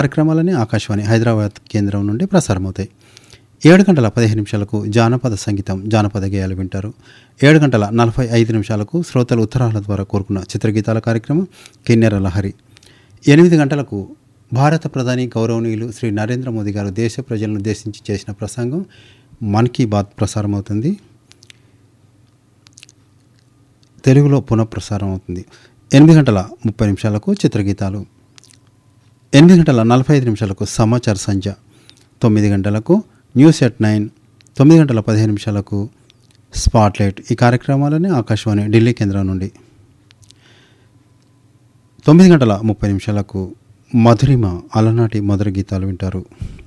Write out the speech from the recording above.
కార్యక్రమాలని ఆకాశవాణి హైదరాబాద్ కేంద్రం నుండి ప్రసారమవుతాయి ఏడు గంటల పదిహేను నిమిషాలకు జానపద సంగీతం జానపద గేయాలు వింటారు ఏడు గంటల నలభై ఐదు నిమిషాలకు శ్రోతలు ఉత్తరాల ద్వారా కోరుకున్న చిత్రగీతాల కార్యక్రమం కిన్నెర లహరి ఎనిమిది గంటలకు భారత ప్రధాని గౌరవనీయులు శ్రీ నరేంద్ర మోదీ గారు దేశ ప్రజలను ఉద్దేశించి చేసిన ప్రసంగం మన్ కీ బాత్ ప్రసారం అవుతుంది తెలుగులో పునఃప్రసారం అవుతుంది ఎనిమిది గంటల ముప్పై నిమిషాలకు చిత్రగీతాలు ఎనిమిది గంటల నలభై ఐదు నిమిషాలకు సమాచార సంధ్య తొమ్మిది గంటలకు న్యూస్ ఎట్ నైన్ తొమ్మిది గంటల పదిహేను నిమిషాలకు స్పాట్లైట్ ఈ కార్యక్రమాలని ఆకాశవాణి ఢిల్లీ కేంద్రం నుండి తొమ్మిది గంటల ముప్పై నిమిషాలకు మధురిమ అలనాటి మధుర గీతాలు వింటారు